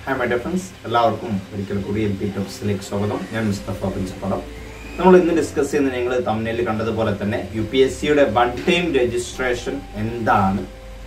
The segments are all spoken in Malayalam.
ഹായ് മൈ ഡിഫറൻസ് എല്ലാവർക്കും ഒരിക്കൽ കൂടി എൽ പി ടോക്സിലേക്ക് സ്വാഗതം ഞാൻ മുസ്തഫ പിഞ്ചപ്പടം നമ്മൾ ഇന്ന് ഡിസ്കസ് ചെയ്യുന്ന നിങ്ങൾ തമ്മിൽ കണ്ടതുപോലെ തന്നെ യു പി എസ് സിയുടെ വൺ ടൈം രജിസ്ട്രേഷൻ എന്താണ്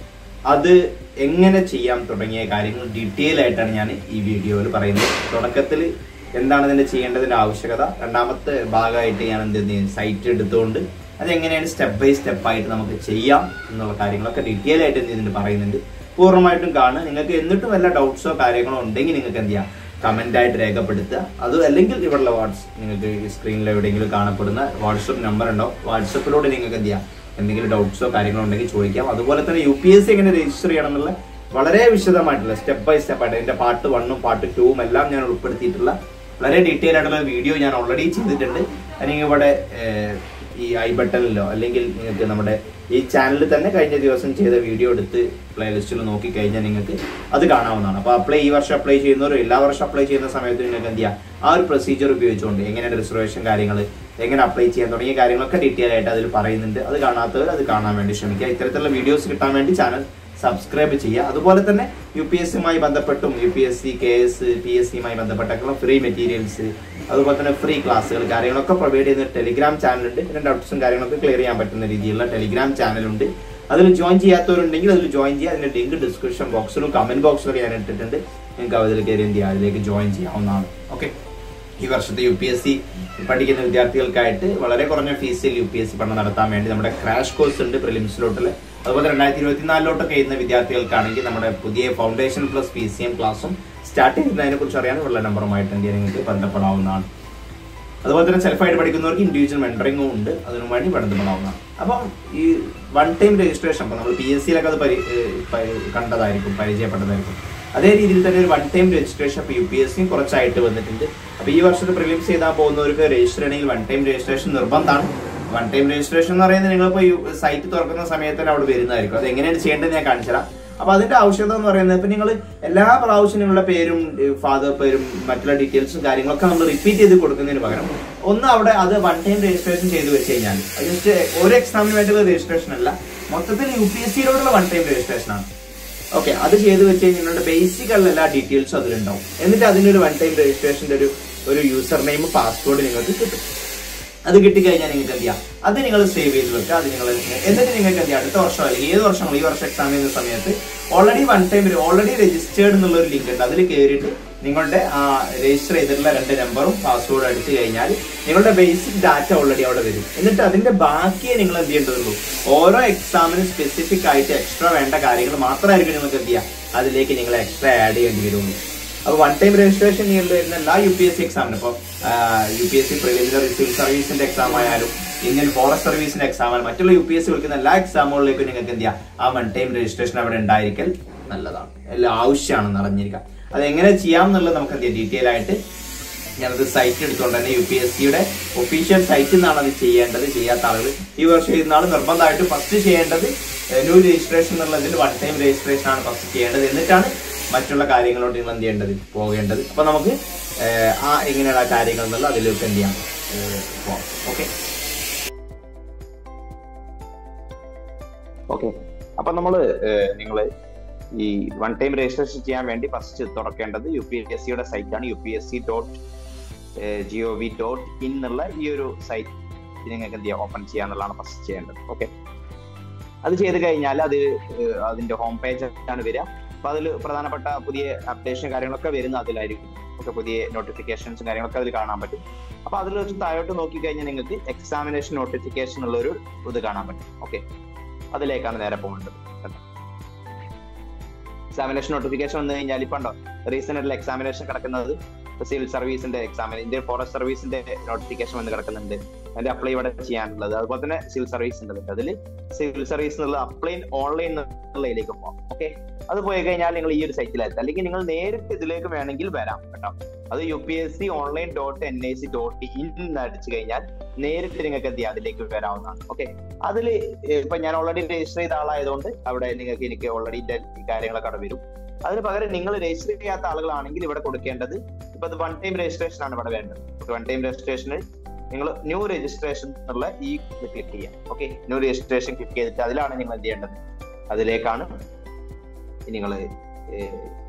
അത് എങ്ങനെ ചെയ്യാം തുടങ്ങിയ കാര്യങ്ങൾ ഡീറ്റെയിൽ ആയിട്ടാണ് ഞാൻ ഈ വീഡിയോയിൽ പറയുന്നത് തുടക്കത്തിൽ എന്താണ് ഇതിന്റെ ചെയ്യേണ്ടതിന്റെ ആവശ്യകത രണ്ടാമത്തെ ഭാഗമായിട്ട് ഞാൻ എന്ത് ചെയ്യുന്നു സൈറ്റ് എടുത്തുകൊണ്ട് അതെങ്ങനെയാണ് സ്റ്റെപ്പ് ബൈ സ്റ്റെപ്പ് ആയിട്ട് നമുക്ക് ചെയ്യാം എന്നുള്ള കാര്യങ്ങളൊക്കെ ഡീറ്റെയിൽ ആയിട്ട് എന്ത് ചെയ്യുന്നുണ്ട് പറയുന്നുണ്ട് പൂർണ്ണമായിട്ടും കാണുക നിങ്ങൾക്ക് എന്നിട്ടും വല്ല ഡൗട്ട്സോ കാര്യങ്ങളോ ഉണ്ടെങ്കിൽ നിങ്ങൾക്ക് എന്ത് ചെയ്യാം കമന്റ് ആയിട്ട് രേഖപ്പെടുത്തുക അത് അല്ലെങ്കിൽ ഇവിടെയുള്ള വാട്സ് നിങ്ങൾക്ക് ഈ സ്ക്രീനിൽ എവിടെയെങ്കിലും കാണപ്പെടുന്ന വാട്സപ്പ് നമ്പർ ഉണ്ടോ വാട്സപ്പിലൂടെ നിങ്ങൾക്ക് എന്ത് ചെയ്യാം എന്തെങ്കിലും ഡൗട്ട്സോ കാര്യങ്ങളോ ഉണ്ടെങ്കിൽ ചോദിക്കാം അതുപോലെ തന്നെ യു പി എസ് സി എങ്ങനെ രജിസ്റ്റർ ചെയ്യണം എന്നുള്ള വളരെ വിശദമായിട്ടുള്ള സ്റ്റെപ്പ് ബൈ സ്റ്റെപ്പ് ആയിട്ട് അതിന്റെ പാർട്ട് വണ്ണും പാർട്ട് ടൂവും എല്ലാം ഞാൻ ഉൾപ്പെടുത്തിയിട്ടുള്ള വളരെ ഡീറ്റെയിൽ ആയിട്ടുള്ള വീഡിയോ ഞാൻ ഓൾറെഡി ചെയ്തിട്ടുണ്ട് അല്ലെങ്കിൽ ഇവിടെ ഏഹ്, ഈ ഐ ബട്ടണിലോ അല്ലെങ്കിൽ നിങ്ങൾക്ക് നമ്മുടെ ഈ ചാനലിൽ തന്നെ കഴിഞ്ഞ ദിവസം ചെയ്ത വീഡിയോ എടുത്ത് പ്ലേലിസ്റ്റിൽ നോക്കി കഴിഞ്ഞാൽ നിങ്ങൾക്ക് അത് കാണാവുന്നതാണ് അപ്പോൾ അപ്ലൈ ഈ വർഷം അപ്ലൈ ചെയ്യുന്നവരും എല്ലാ വർഷം അപ്ലൈ ചെയ്യുന്ന സമയത്ത് നിങ്ങൾക്ക് എന്ത് ചെയ്യാം ആ ഒരു പ്രൊസീജിയർ ഉപയോഗിച്ചുകൊണ്ട് എങ്ങനെയാണ് റിസർവേഷൻ കാര്യങ്ങൾ എങ്ങനെ അപ്ലൈ ചെയ്യാൻ തുടങ്ങിയ കാര്യങ്ങളൊക്കെ ഡീറ്റെയിൽ ആയിട്ട് അതിൽ പറയുന്നുണ്ട് അത് കാണാത്തവർ അത് കാണാൻ വേണ്ടി ശ്രമിക്കുക ഇത്തരത്തിലുള്ള വീഡിയോസ് കിട്ടാൻ വേണ്ടി ചാനൽ സബ്സ്ക്രൈബ് ചെയ്യുക അതുപോലെ തന്നെ യു പി എസ് സിയുമായി ബന്ധപ്പെട്ടും U P S C K P S S സിയുമായി ബന്ധപ്പെട്ടൊക്കെയുള്ള ഫ്രീ മെറ്റീരിയൽസ് അതുപോലെ തന്നെ ഫ്രീ ക്ലാസ്സുകൾ കാര്യങ്ങളൊക്കെ പ്രൊവൈഡ് ചെയ്യുന്ന ടെലിഗ്രാം ചാനലുണ്ട് പിന്നെ ഡൗട്ട്സും കാര്യങ്ങളൊക്കെ ക്ലിയർ ചെയ്യാൻ പറ്റുന്ന രീതിയിലുള്ള ടെലിഗ്രാം ചാനലുണ്ട് അതിൽ ജോയിൻ ചെയ്യാത്തവരുണ്ടെങ്കിൽ അതിൽ ജോയിൻ ചെയ്യുക അതിന്റെ ലിങ്ക് ഡിസ്ക്രിപ്ഷൻ ബോക്സിലും കമന്റ് ബോക്സിലും ഞാൻ ഇട്ടിട്ടുണ്ട് നിങ്ങൾക്ക് അതിൽ കയറി എന്ത് ചെയ്യാം അതിലേക്ക് ജോയിൻ ചെയ്യാവുന്നതാണ് ഓക്കെ ഈ വർഷത്തെ യു പി എസ് സി പഠിക്കുന്ന വിദ്യാർത്ഥികൾക്കായിട്ട് വളരെ കുറഞ്ഞ ഫീസിൽ യു പി എസ് സി പഠനം നടത്താൻ വേണ്ടി നമ്മുടെ ക്രാഷ് കോഴ്സ് ഉണ്ട് പ്രിലിംസിലോട്ടുള്ള അതുപോലെ രണ്ടായിരത്തി ഇരുപത്തിനാലിലോട്ടൊക്കെ ചെയ്യുന്ന വിദ്യാർത്ഥികൾക്കാണെങ്കിൽ നമ്മുടെ പുതിയ foundation plus P C M ക്ലാസ്സും സ്റ്റാർട്ട് ചെയ്യുന്നതിനെ കുറിച്ച് അറിയാൻ ഉള്ള നമ്പറുമായിട്ട് എന്ത് ചെയ്യാൻ നിങ്ങൾക്ക് ബന്ധപ്പെടാവുന്നതാണ് അതുപോലെ തന്നെ സെൽഫായിട്ട് പഠിക്കുന്നവർക്ക് ഇൻഡിവിജ്വൽ മെന്ററിംഗും ഉണ്ട് അതിനു വേണ്ടി ബന്ധപ്പെടാവുന്നതാണ് അപ്പം ഈ വൺ ടൈം രജിസ്ട്രേഷൻ അപ്പം നമ്മൾ പി എസ് സിയിലൊക്കെ അത് പരി ഏഹ് പരി- കണ്ടതായിരിക്കും പരിചയപ്പെട്ടതായിരിക്കും അതേ രീതിയിൽ തന്നെ ഒരു വൺ ടൈം രജിസ്ട്രേഷൻ ഇപ്പോൾ യു പി എസ് സിയും കുറച്ചായിട്ട് വന്നിട്ടുണ്ട് അപ്പോൾ ഈ വർഷത്തെ പ്രിലിംസ് ചെയ്താൽ പോകുന്നവർക്ക് രജിസ്റ്റർ ചെയ്യണമെങ്കിൽ വൺ ടൈം രജിസ്ട്രേഷൻ നിർബന്ധമാണ് വൺ ടൈം രജിസ്ട്രേഷൻ എന്ന് പറയുന്നത് നിങ്ങളിപ്പോൾ സൈറ്റ് തുറക്കുന്ന സമയത്ത് തന്നെ അവിടെ വരുന്നതായിരിക്കും അത് എങ്ങനെയാണ് ചെയ്യേണ്ടത് ഞാൻ കാണിച്ചു തരാം അപ്പൊ അതിന്റെ ആവശ്യകത എന്ന് പറയുന്നത് ഇപ്പൊ നിങ്ങൾ എല്ലാ പ്രാവശ്യം നിങ്ങളുടെ പേരും ഫാദർ പേരും മറ്റുള്ള ഡീറ്റെയിൽസും കാര്യങ്ങളൊക്കെ നമ്മൾ റിപ്പീറ്റ് ചെയ്ത് കൊടുക്കുന്നതിന് പകരം ഒന്ന് അവിടെ അത് വൺ ടൈം രജിസ്ട്രേഷൻ ചെയ്ത് വെച്ച് കഴിഞ്ഞാൽ ജസ്റ്റ് ഒരു എക്സാമിന് വേണ്ടിയുള്ള രജിസ്ട്രേഷൻ അല്ല മൊത്തത്തിൽ യു പി എസ് സിയിലോടുള്ള വൺ ടൈം രജിസ്ട്രേഷൻ ആണ് ഓക്കെ അത് ചെയ്ത് വെച്ച് കഴിഞ്ഞാൽ നിങ്ങളുടെ ബേസിക് ഉള്ള എല്ലാ ഡീറ്റെയിൽസും അതിലുണ്ടാവും എന്നിട്ട് അതിനൊരു വൺ ടൈം രജിസ്ട്രേഷന്റെ ഒരു ഒരു യൂസർ നെയിം പാസ്വേഡ് നിങ്ങൾക്ക് കിട്ടും അത് കിട്ടിക്കഴിഞ്ഞാൽ നിങ്ങൾക്ക് എന്ത് ചെയ്യാം അത് നിങ്ങൾ സേവ് ചെയ്ത് വെക്കുക അത് നിങ്ങൾ എന്നിട്ട് നിങ്ങൾക്ക് എന്ത് ചെയ്യാം അടുത്ത വർഷം അല്ലെങ്കിൽ ഏത് വർഷം ഈ വർഷം എക്സാം ചെയ്യുന്ന സമയത്ത് already one time already registered എന്നുള്ള ഒരു ലിങ്ക് ഉണ്ട് അതിൽ കയറിയിട്ട് നിങ്ങളുടെ ആ രജിസ്റ്റർ ചെയ്തിട്ടുള്ള രണ്ട് നമ്പറും പാസ്വേഡും അടിച്ചു കഴിഞ്ഞാൽ നിങ്ങളുടെ ബേസിക് ഡാറ്റ ഓൾറെഡി അവിടെ വരും എന്നിട്ട് അതിന്റെ ബാക്കിയേ നിങ്ങൾ എന്ത് ചെയ്യേണ്ടതുള്ളൂ ഓരോ എക്സാമിനും സ്പെസിഫിക് ആയിട്ട് എക്സ്ട്രാ വേണ്ട കാര്യങ്ങൾ മാത്രമായിരിക്കും നിങ്ങൾക്ക് എന്ത് ചെയ്യുക അതിലേക്ക് നിങ്ങൾ എക്സ്ട്രാ ആഡ് ചെയ്യേണ്ടി വരുള്ളൂ അപ്പോൾ വൺ ടൈം രജിസ്ട്രേഷൻ ചെയ്യേണ്ടി വരുന്ന എല്ലാ യു പി എസ് സി എക്സാമിനും ഇപ്പോൾ U P S C preliminary civil സർവീസിന്റെ എക്സാം ആയാലും ഇന്ത്യൻ ഫോറസ്റ്റ് സർവീസിന്റെ എക്സാം ആയാലും മറ്റുള്ള യു പി എസ് സി വിളിക്കുന്ന എല്ലാ എക്സാമുകളിലേക്കും നിങ്ങൾക്ക് എന്ത് ചെയ്യാം ആ വൺ ടൈം രജിസ്ട്രേഷൻ അവിടെ ഉണ്ടായിരിക്കൽ നല്ലതാണ് എല്ലാം ആവശ്യമാണെന്ന് അറിഞ്ഞിരിക്കാം അത് എങ്ങനെ ചെയ്യാം എന്നുള്ളത് നമുക്ക് എന്ത് ചെയ്യാം ഡീറ്റെയിൽ ആയിട്ട് ഞാനത് സൈറ്റ് എടുത്തുകൊണ്ട് തന്നെ യു പി എസ് സിയുടെ ഒഫീഷ്യൽ സൈറ്റിൽ നിന്നാണ് അത് ചെയ്യേണ്ടത് ചെയ്യാത്ത ആളുകൾ ഈ വർഷം ചെയ്യുന്ന ആൾ നിർബന്ധമായിട്ട് ഫസ്റ്റ് ചെയ്യേണ്ടത് ന്യൂ രജിസ്ട്രേഷൻ എന്നുള്ളതിൽ വൺ ടൈം രജിസ്ട്രേഷൻ ആണ് ഫസ്റ്റ് ചെയ്യേണ്ടത് എന്നിട്ടാണ് മറ്റുള്ള കാര്യങ്ങളോട് നിങ്ങൾ എന്ത് ചെയ്യേണ്ടത് പോകേണ്ടത് അപ്പൊ നമുക്ക് ഏഹ്, ആ എങ്ങനെയാണ് ആ കാര്യങ്ങൾ എന്നുള്ളത് അതിലേക്ക് എന്ത് ചെയ്യാം ഏഹ്, പോവാം ഓക്കെ ഓക്കെ അപ്പൊ നമ്മള് നിങ്ങൾ ഈ വൺ ടൈം രജിസ്ട്രേഷൻ ചെയ്യാൻ വേണ്ടി ഫസ്റ്റ് തുറക്കേണ്ടത് യു പി എസ് സിയുടെ സൈറ്റാണ് U P S C dot G O V dot in എന്നുള്ള ഈ ഒരു സൈറ്റ് നിങ്ങൾക്ക് എന്ത് ചെയ്യാം ഓപ്പൺ ചെയ്യാന്നുള്ളതാണ് ഫസ്റ്റ് ചെയ്യേണ്ടത് ഓക്കെ അത് ചെയ്ത് കഴിഞ്ഞാൽ അത് ഏഹ്, അതിന്റെ ഹോം പേജ് ആണ് വരിക അപ്പൊ അതിൽ പ്രധാനപ്പെട്ട പുതിയ അപ്ഡേഷൻ കാര്യങ്ങളൊക്കെ വരുന്ന അതിലായിരിക്കും ഒക്കെ പുതിയ നോട്ടിഫിക്കേഷൻസും കാര്യങ്ങളൊക്കെ അതിൽ കാണാൻ പറ്റും അപ്പൊ അതിൽ വെച്ച് താഴോട്ട് നോക്കി കഴിഞ്ഞാൽ നിങ്ങൾക്ക് എക്സാമിനേഷൻ നോട്ടിഫിക്കേഷൻ ഉള്ള ഒരു ഇത് കാണാൻ പറ്റും ഓക്കെ അതിലേക്കാണ് നേരെ പോകേണ്ടത് എക്സാമിനേഷൻ നോട്ടിഫിക്കേഷൻ വന്നു കഴിഞ്ഞാൽ ഇപ്പൊ ഉണ്ടോ റീസെന്റ് ആയിട്ടുള്ള എക്സാമിനേഷൻ കിടക്കുന്നത് സിവിൽ സർവീസിന്റെ എക്സാമിന് ഇന്ത്യൻ ഫോറസ്റ്റ് സർവീസിന്റെ നോട്ടിഫിക്കേഷൻ വന്ന് കിടക്കുന്നുണ്ട് അതിന്റെ അപ്ലൈ ഇവിടെ ചെയ്യാനുള്ളത് അതുപോലെ തന്നെ സിവിൽ സർവീസ് ഉണ്ട് അതിൽ സിവിൽ സർവീസ് എന്നുള്ള അപ്ലൈ ഓൺലൈൻ എന്നുള്ളതിലേക്ക് പോകാം ഓക്കെ അത് പോയി കഴിഞ്ഞാൽ നിങ്ങൾ ഈ ഒരു സൈറ്റിലെത്താം അല്ലെങ്കിൽ നിങ്ങൾ നേരിട്ട് ഇതിലേക്ക് വേണമെങ്കിൽ വരാം കേട്ടോ അത് U P S C online dot N I C dot in എന്ന് അടിച്ചു കഴിഞ്ഞാൽ നേരിട്ട് നിങ്ങൾക്ക് എന്ത് ചെയ്യാം അതിലേക്ക് വരാവുന്നതാണ് ഓക്കെ അതിൽ ഇപ്പൊ ഞാൻ ഓൾറെഡി രജിസ്റ്റർ ചെയ്ത ആളായതുകൊണ്ട് അവിടെ നിങ്ങൾക്ക് എനിക്ക് ഓൾറെഡി കാര്യങ്ങളൊക്കെ അവിടെ വരും അതിന് പകരം നിങ്ങൾ രജിസ്റ്റർ ചെയ്യാത്ത ആളുകളാണെങ്കിൽ ഇവിടെ കൊടുക്കേണ്ടത് ഇപ്പൊ അത് വൺ ടൈം രജിസ്ട്രേഷൻ ആണ് ഇവിടെ വേണ്ടത് വൺ ടൈം രജിസ്ട്രേഷന് നിങ്ങൾ ന്യൂ രജിസ്ട്രേഷൻ എന്നുള്ള ഈ ഇത് ക്ലിക്ക് ചെയ്യാം ഓക്കെ ന്യൂ രജിസ്ട്രേഷൻ ക്ലിക്ക് ചെയ്തിട്ട് അതിലാണ് നിങ്ങൾ എന്ത് ചെയ്യേണ്ടത് അതിലേക്കാണ് നിങ്ങൾ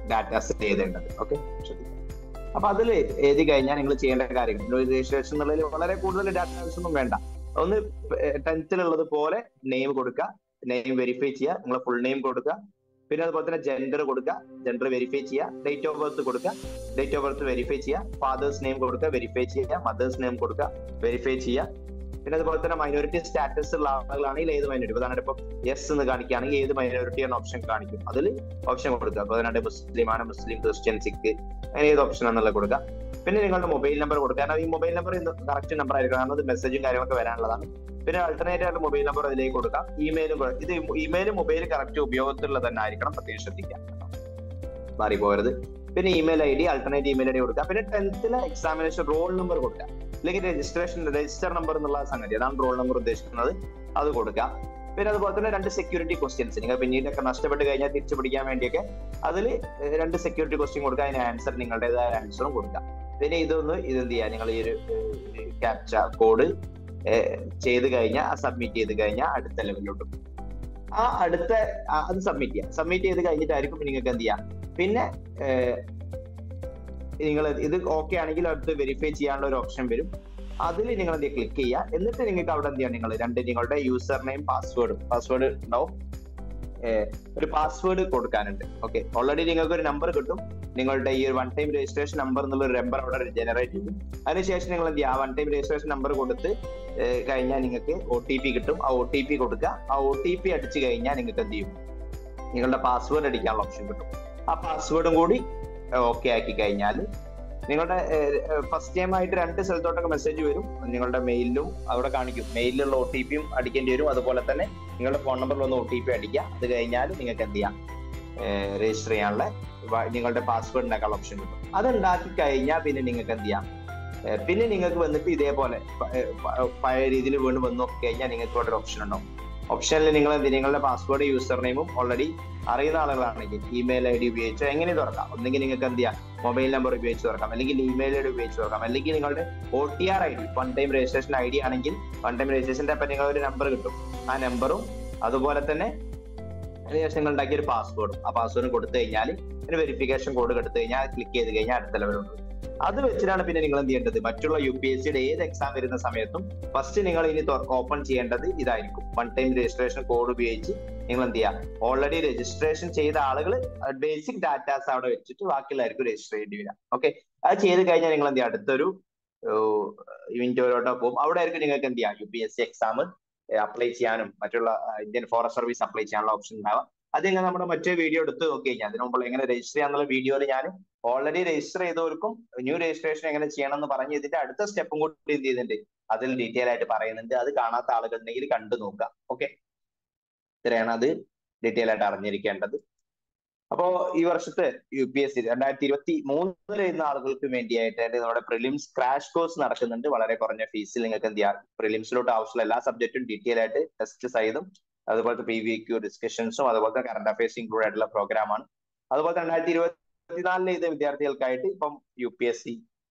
ഡാറ്റാസ് എഴുതേണ്ടത് ഓക്കെ അപ്പൊ അതിൽ എഴുതി കഴിഞ്ഞാൽ നിങ്ങൾ ചെയ്യേണ്ട കാര്യങ്ങൾ രജിസ്ട്രേഷൻ എന്നുള്ളതിൽ വളരെ കൂടുതൽ ഡാറ്റാസ് ഒന്നും വേണ്ട ഒന്ന് ടെൻത്തിലുള്ളത് പോലെ നെയിം കൊടുക്കുക നെയിം വെരിഫൈ ചെയ്യുക നിങ്ങളെ ഫുൾ നെയിം കൊടുക്കുക പിന്നെ അതുപോലെ തന്നെ ജെൻഡർ കൊടുക്കുക ജെൻഡർ വെരിഫൈ ചെയ്യുക ഡേറ്റ് ഓഫ് ബർത്ത് കൊടുക്കുക ഡേറ്റ് ഓഫ് ബർത്ത് വെരിഫൈ ചെയ്യുക ഫാദേഴ്സ് നെയിം കൊടുക്കുക വെരിഫൈ ചെയ്യുക മദേഴ്സ് നെയിം കൊടുക്കുക വെരിഫൈ ചെയ്യുക പിന്നെ അതുപോലെ തന്നെ മൈനോറിറ്റി സ്റ്റാറ്റസ് ഉള്ള ആളുകളാണെങ്കിൽ ഏത് മൈനോറിറ്റി ഉദാഹരണം ഇപ്പം യെസ് എന്ന് കാണിക്കുകയാണെങ്കിൽ ഏത് മൈനോറിറ്റി എന്ന ഓപ്ഷൻ കാണിക്കും അതിൽ ഓപ്ഷൻ കൊടുക്കുക അപ്പൊ അതിനായിട്ട് മുസ്ലിം ആണ് മുസ്ലിം ക്രിസ്ത്യൻ സിഖ് അങ്ങനെ ഏത് ഓപ്ഷൻ എന്നുള്ളത് കൊടുക്കുക പിന്നെ നിങ്ങളുടെ മൊബൈൽ നമ്പർ കൊടുക്കുക കാരണം ഈ മൊബൈൽ നമ്പർ കറക്റ്റ് നമ്പർ ആയിരിക്കും കാരണം അത് മെസ്സേജും കാര്യങ്ങളൊക്കെ വരാനുള്ളതാണ് പിന്നെ ആൾട്ടർനേറ്റീവ് ആയിട്ട് മൊബൈൽ നമ്പർ അതിലേക്ക് കൊടുക്കാം ഇമെയിലും ഇത് ഇമെയിലും മൊബൈൽ കറക്റ്റ് ഉപയോഗത്തിലുള്ള തന്നെ ആയിരിക്കണം പ്രത്യേകം ശ്രദ്ധിക്കുക മാറി പോകരുത് പിന്നെ email I D alternate email I D കൊടുക്കുക പിന്നെ ടെൻത്തിലെ എക്സാമിനേഷൻ റോൾ നമ്പർ കൊടുക്കുക അല്ലെങ്കിൽ രജിസ്ട്രേഷൻ രജിസ്റ്റർ നമ്പർ എന്നുള്ള സംഗതി അതാണ് റോൾ നമ്പർ ഉദ്ദേശിക്കുന്നത് അത് കൊടുക്കുക പിന്നെ അതുപോലെ തന്നെ രണ്ട് സെക്യൂരിറ്റി ക്വസ്റ്റ്യൻസ് നിങ്ങൾ പിന്നീടൊക്കെ നഷ്ടപ്പെട്ട് കഴിഞ്ഞാൽ തിരിച്ചു പിടിക്കാൻ വേണ്ടിയൊക്കെ അതിൽ രണ്ട് സെക്യൂരിറ്റി ക്വസ്റ്റ്യൻ കൊടുക്കുക അതിന് ആൻസർ നിങ്ങളുടേതായ ആൻസറും കൊടുക്കുക പിന്നെ ഇതൊന്ന് ഇത് എന്ത് ചെയ്യുക നിങ്ങൾ ഈ ഒരു ക്യാപ്ച കോഡ് ചെയ്ത് കഴിഞ്ഞാൽ സബ്മിറ്റ് ചെയ്ത് കഴിഞ്ഞാൽ അടുത്ത ലെവലിലോട്ട് ആ അടുത്ത അത് സബ്മിറ്റ് ചെയ്യാം സബ്മിറ്റ് ചെയ്ത് കഴിഞ്ഞിട്ടായിരിക്കും നിങ്ങൾക്ക് എന്ത് ചെയ്യാം പിന്നെ നിങ്ങൾ ഇത് ഓക്കെ ആണെങ്കിൽ അടുത്ത് വെരിഫൈ ചെയ്യാനുള്ള ഒരു ഓപ്ഷൻ വരും അതിൽ നിങ്ങൾ എന്ത് ക്ലിക്ക് ചെയ്യുക എന്നിട്ട് നിങ്ങൾക്ക് അവിടെ എന്ത് ചെയ്യാം നിങ്ങൾ രണ്ട് നിങ്ങളുടെ യൂസർ നെയിം പാസ്വേഡും പാസ്വേഡ് ഉണ്ടാവും ഒരു പാസ്വേഡ് കൊടുക്കാനുണ്ട് ഓക്കെ ഓൾറെഡി നിങ്ങൾക്ക് ഒരു നമ്പർ കിട്ടും നിങ്ങളുടെ ഈ ഒരു വൺ ടൈം രജിസ്ട്രേഷൻ നമ്പർ എന്നുള്ള ഒരു നമ്പർ അവിടെ ജനറേറ്റ് ചെയ്യും അതിനുശേഷം നിങ്ങൾ എന്ത് ചെയ്യുക വൺ ടൈം രജിസ്ട്രേഷൻ നമ്പർ കൊടുത്ത് കഴിഞ്ഞാൽ നിങ്ങൾക്ക് ഒ ടി പി കിട്ടും ആ ഒ ടി പി കൊടുക്കുക ആ ഒ ടി പി അടിച്ചു കഴിഞ്ഞാൽ നിങ്ങൾക്ക് എന്ത് ചെയ്യും നിങ്ങളുടെ പാസ്വേഡ് അടിക്കാനുള്ള ഓപ്ഷൻ കിട്ടും ആ പാസ്വേഡും കൂടി ഓക്കെ ആക്കി കഴിഞ്ഞാൽ നിങ്ങളുടെ ഫസ്റ്റ് ടൈം ആയിട്ട് രണ്ട് സ്ഥലത്തോട്ടൊക്കെ മെസ്സേജ് വരും നിങ്ങളുടെ മെയിലിലും അവിടെ കാണിക്കും മെയിലിലുള്ള ഒ ടി പിയും അടിക്കേണ്ടി വരും അതുപോലെ തന്നെ നിങ്ങളുടെ ഫോൺ നമ്പറിൽ ഒന്ന് ഒ ടി പി അടിക്കുക അത് കഴിഞ്ഞാൽ നിങ്ങൾക്ക് എന്ത് ചെയ്യാം രജിസ്റ്റർ ചെയ്യാനുള്ള നിങ്ങളുടെ പാസ്വേഡ് ഉണ്ടാക്കാനുള്ള ഓപ്ഷൻ കിട്ടും അത് ഉണ്ടാക്കി കഴിഞ്ഞാൽ പിന്നെ നിങ്ങൾക്ക് എന്ത് ചെയ്യാം പിന്നെ നിങ്ങൾക്ക് വന്നിട്ട് ഇതേപോലെ പഴയ രീതിയിൽ വീണ്ടും വന്നു നോക്കി കഴിഞ്ഞാൽ നിങ്ങൾക്ക് ഇവിടെ ഒരു ഓപ്ഷൻ ഉണ്ടാവും ഓപ്ഷനിൽ നിങ്ങൾ എന്ത് നിങ്ങളുടെ പാസ്വേഡ് യൂസർ നെയിമും ഓൾറെഡി അറിയുന്ന ആളുകളാണെങ്കിൽ ഇമെയിൽ ഐ ഡി ഉപയോഗിച്ചോ എങ്ങനെ തുറക്കാം ഒന്നെങ്കിൽ നിങ്ങൾക്ക് എന്ത് ചെയ്യാം മൊബൈൽ നമ്പർ ഉപയോഗിച്ച് തുറക്കാം അല്ലെങ്കിൽ ഇമെയിൽ ഐ ഡി ഉപയോഗിച്ച് തുറക്കാം അല്ലെങ്കിൽ നിങ്ങളുടെ O T R I D one time registration I D ആണെങ്കിൽ വൺ ടൈം രജിസ്ട്രേഷന്റെ അപ്പം നിങ്ങൾ ഒരു നമ്പർ കിട്ടും ആ നമ്പറും അതുപോലെ തന്നെ അതിനുശേഷം നിങ്ങൾ ഉണ്ടാക്കിയ ഒരു പാസ്വേഡും ആ പാസ്വേഡ് കൊടുത്തു കഴിഞ്ഞാൽ ഒരു വെരിഫിക്കേഷൻ കോഡ് കൊടുത്തു കഴിഞ്ഞാൽ ക്ലിക്ക് ചെയ്ത് കഴിഞ്ഞാൽ അടുത്ത ലെവലുണ്ട് അത് വെച്ചിട്ടാണ് പിന്നെ നിങ്ങൾ എന്ത് ചെയ്യേണ്ടത് മറ്റുള്ള യു പി എസ് സിയുടെ ഏത് എക്സാം വരുന്ന സമയത്തും ഫസ്റ്റ് നിങ്ങൾ ഇനി ഓപ്പൺ ചെയ്യേണ്ടത് ഇതായിരിക്കും വൺ ടൈം രജിസ്ട്രേഷൻ കോഡ് ഉപയോഗിച്ച് നിങ്ങൾ എന്ത് ചെയ്യുക ഓൾറെഡി രജിസ്ട്രേഷൻ ചെയ്ത ആളുകൾ ബേസിക് ഡാറ്റാസ് അവിടെ വെച്ചിട്ട് ബാക്കിയുള്ളവർക്ക് രജിസ്റ്റർ ചെയ്യേണ്ടി വരാം ഓക്കെ അത് ചെയ്ത് കഴിഞ്ഞാൽ നിങ്ങൾ എന്ത് ചെയ്യുക അടുത്തൊരു വിൻഡോയിലോട്ടോ പോകും അവിടെ ആയിരിക്കും നിങ്ങൾക്ക് എന്ത് ചെയ്യാം U P S C exam apply ചെയ്യാനും മറ്റുള്ള ഇന്ത്യൻ ഫോറസ്റ്റ് സർവീസ് അപ്ലൈ ചെയ്യാനുള്ള ഓപ്ഷൻ ഉണ്ടാവാം അത് നിങ്ങൾ നമ്മുടെ മറ്റേ വീഡിയോ എടുത്ത് നോക്കി കഴിഞ്ഞാൽ അതിന് മുമ്പ് എങ്ങനെ രജിസ്റ്റർ ചെയ്യാന്നുള്ള വീഡിയോയിൽ ഞാൻ ഓൾറെഡി രജിസ്റ്റർ ചെയ്തവർക്കും ന്യൂ രജിസ്ട്രേഷൻ എങ്ങനെ ചെയ്യണം എന്ന് പറഞ്ഞ് ഇതിന്റെ അടുത്ത സ്റ്റെപ്പും കൂടി എന്ത് ചെയ്യുന്നുണ്ട് അതിൽ ഡീറ്റെയിൽ ആയിട്ട് പറയുന്നുണ്ട് അത് കാണാത്ത ആളുകൾ ഉണ്ടെങ്കിൽ കണ്ടു നോക്കുക ഓക്കെ ഇത്രയാണ് അത് ഡീറ്റെയിൽ ആയിട്ട് അറിഞ്ഞിരിക്കേണ്ടത് അപ്പോ ഈ വർഷത്തെ യു പി എസ് സി രണ്ടായിരത്തി ഇരുപത്തി മൂന്നിൽ എഴുതുന്ന ആളുകൾക്ക് വേണ്ടിയായിട്ട് നമ്മുടെ പ്രിലിംസ് ക്രാഷ് കോഴ്സ് നടക്കുന്നുണ്ട് വളരെ കുറഞ്ഞ ഫീസിൽ നിങ്ങൾക്ക് എന്ത് ചെയ്യാം പ്രിലിംസിലോട്ട് ആവശ്യമുള്ള എല്ലാ സബ്ജക്റ്റും ഡീറ്റെയിൽ ആയിട്ട് ടെസ്റ്റ് ചെയ്തും അതുപോലത്തെ പി വി ക്യൂ ഡിസ്കഷൻസും അതുപോലത്തെ കറണ്ട് അഫയേഴ്സ് ഇൻക്ലൂഡ് ആയിട്ടുള്ള പ്രോഗ്രാമാണ് അതുപോലെ രണ്ടായിരത്തി ഇരുപത്തിനാലിൽ ചെയ്ത വിദ്യാർത്ഥികൾക്കായിട്ട് ഇപ്പം U P S C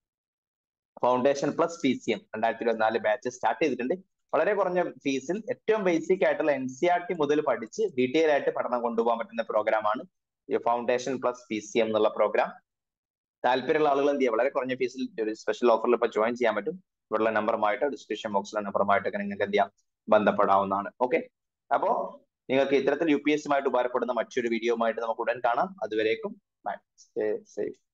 foundation plus P C M രണ്ടായിരത്തി ഇരുപത്തിനാല് ബാച്ച് സ്റ്റാർട്ട് ചെയ്തിട്ടുണ്ട് വളരെ കുറഞ്ഞ ഫീസിൽ ഏറ്റവും ബേസിക് ആയിട്ടുള്ള എൻ സി ആർ ടി മുതൽ പഠിച്ച് ഡീറ്റെയിൽ ആയിട്ട് പഠനം കൊണ്ടുപോകാൻ പറ്റുന്ന പ്രോഗ്രാമാണ് ഈ foundation plus P C M എന്നുള്ള പ്രോഗ്രാം താല്പര്യമുള്ള ആളുകൾ എന്ത് ചെയ്യുക വളരെ കുറഞ്ഞ ഫീസിൽ ഒരു സ്പെഷ്യൽ ഓഫറിൽ ഇപ്പൊ ജോയിൻ ചെയ്യാൻ പറ്റും ഇവിടെയുള്ള നമ്പറുമായിട്ട് ഡിസ്ക്രിപ്ഷൻ ബോക്സിലെ നമ്പറുമായിട്ടൊക്കെ നിങ്ങൾക്ക് എന്ത് ചെയ്യാം ബന്ധപ്പെടാവുന്നതാണ് ഓക്കെ അപ്പോ നിങ്ങൾക്ക് ഇത്തരത്തിൽ യു പി എസ് സുമായിട്ട് ഉപകാരപ്പെടുന്ന മറ്റൊരു വീഡിയോയുമായിട്ട് നമുക്ക് ഉടൻ കാണാം അതുവരേക്കും ബൈ സ്റ്റേ സേഫ്